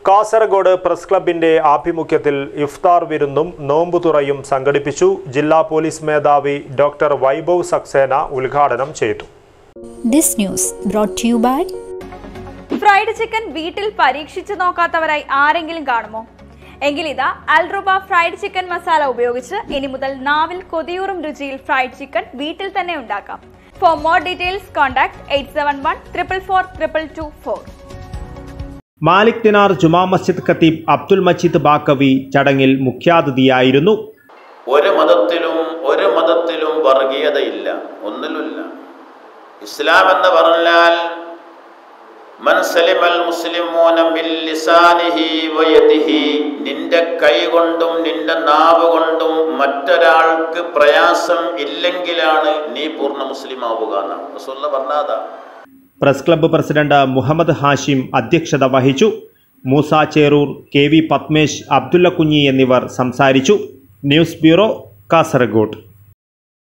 Kasaragod press ക്ലബിന്റെ ആഭിമുഖ്യത്തിൽ ഇഫ്താർ വിരുന്നും നോമ്പുതുറയും സംഘടിപ്പിച്ചു ജില്ലാ പോലീസ് മേധാവി ഡോക്ടർ വൈഭവ് സക്സേന ഉദ്ഘാടനം ചെയ്തു This news brought to you by fried chicken വീട്ടിൽ പരീക്ഷിച്ചു നോക്കാത്തവരായി ആരെങ്കിലും കാണുമോ എങ്കിൽ ഇതാ അൽറുബ ഫ്രൈഡ് ചിക്കൻ മസാല ഉപയോഗിച്ച് ഇനി മുതൽ നാവിൽ കൊതിയൂറും രുചിയിൽ ഫ്രൈഡ് ചിക്കൻ വീട്ടിൽ തന്നെ ഉണ്ടാക്കാം for more details contact eight seven one triple four triple two four Malik Dinar Juma Masjid ഖത്തീബ് അബ്ദുൽ മജീദ് ബാക്കവി ചടങ്ങിൽ മുഖ്യാതിഥിയായിരുന്നു ഒരു മതത്തിലും ഒരു മതത്തിലും വർഗീയതയില്ല ഒന്നിലുമില്ല ഇസ്ലാം എന്ന് പറഞ്ഞാൽ മൻസലിമൽ മുസ്ലിമോന മിൽ ലിസാനിഹി വയദിഹി നിന്റെ കൈ കൊണ്ടും നിന്റെ നാവ് കൊണ്ടും മറ്റൊരാൾക്ക് പ്രയാസം ഇല്ലെങ്കിലാണ് നീ പൂർണ്ണ മുസ്ലിം ആവുക എന്നാണ് റസൂലുള്ള പറഞ്ഞാതാ press club president Muhammad Hashim അധ്യക്ഷത വഹിച്ചു മൂസ ചേറൂർ കെ വി പത്മേഷ് അബ്ദുള്ള കുഞ്ഞി എന്നിവർ സംസാരിച്ചു ന്യൂസ് ബ്യൂറോ കാസർഗോഡ്